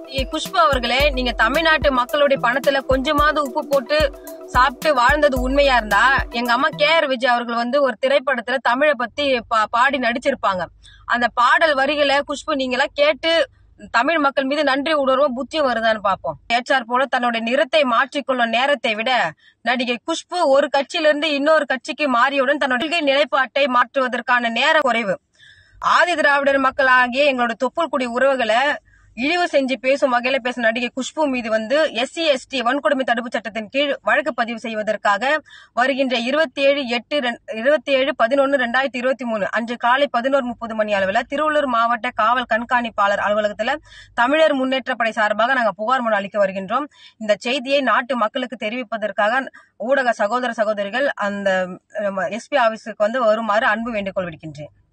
ஏ, குஷ்பு அவர்களே நீங்க தமிழ்நாட்டு மக்களுடைய பணத்துல கொஞ்சமாவது உப்பு போட்டு சாப்பிட்டு வாழ்ந்தது உண்மையா இருந்தா எங்க அம்மா கே ஆர் விஜய் அவர்கள் வந்து ஒரு திரைப்படத்துல தமிழை பத்தி பா- பாடி நடிச்சிருப்பாங்க அந்த பாடல் வரிகளை குஷ்பு நீங்க எல்லாம் கேட்டு தமிழ் மக்கள் மீது நன்றி உணர்வும் புத்தி வருதான்னு பாப்போம் ஏற்றார் போல தன்னுடைய நிறத்தை மாற்றிக்கொள்ளும் நேரத்தை விட நடிகை குஷ்பு ஒரு கட்சியிலிருந்து இன்னொரு கட்சிக்கு மாறியவுடன் தன்னுடைய கொள்கை நிலைப்பாட்டை மாற்றுவதற்கான நேரம் குறைவு ஆதி திராவிடர் மக்கள் ஆகிய எங்களோட தொப்புள் குடி உறவுகளை இழிவு செஞ்சு பேசும் வகையில பேசும் நடிகை குஷ்பு மீது வந்து எஸ்சி எஸ்டி வன்கொடுமை தடுப்பு சட்டத்தின் கீழ் வழக்கு பதிவு செய்வதற்காக வருகின்ற இருபத்தி ஏழு எட்டு இருபத்தி ஏழு பதினொன்னு ரெண்டாயிரத்தி இருபத்தி மூணு அன்று காலை பதினோரு முப்பது மணி அளவில் திருவள்ளூர் மாவட்ட காவல் கண்காணிப்பாளர் அலுவலகத்துல தமிழர் முன்னேற்றப்படை சார்பாக நாங்க புகார் மனு அளிக்க வருகின்றோம் இந்த செய்தியை நாட்டு மக்களுக்கு தெரிவிப்பதற்காக ஊடக சகோதர சகோதரிகள் அந்த எஸ்பி ஆபீஸுக்கு வந்து வருமாறு அன்பு வேண்டுகோள் விடுக்கின்றேன்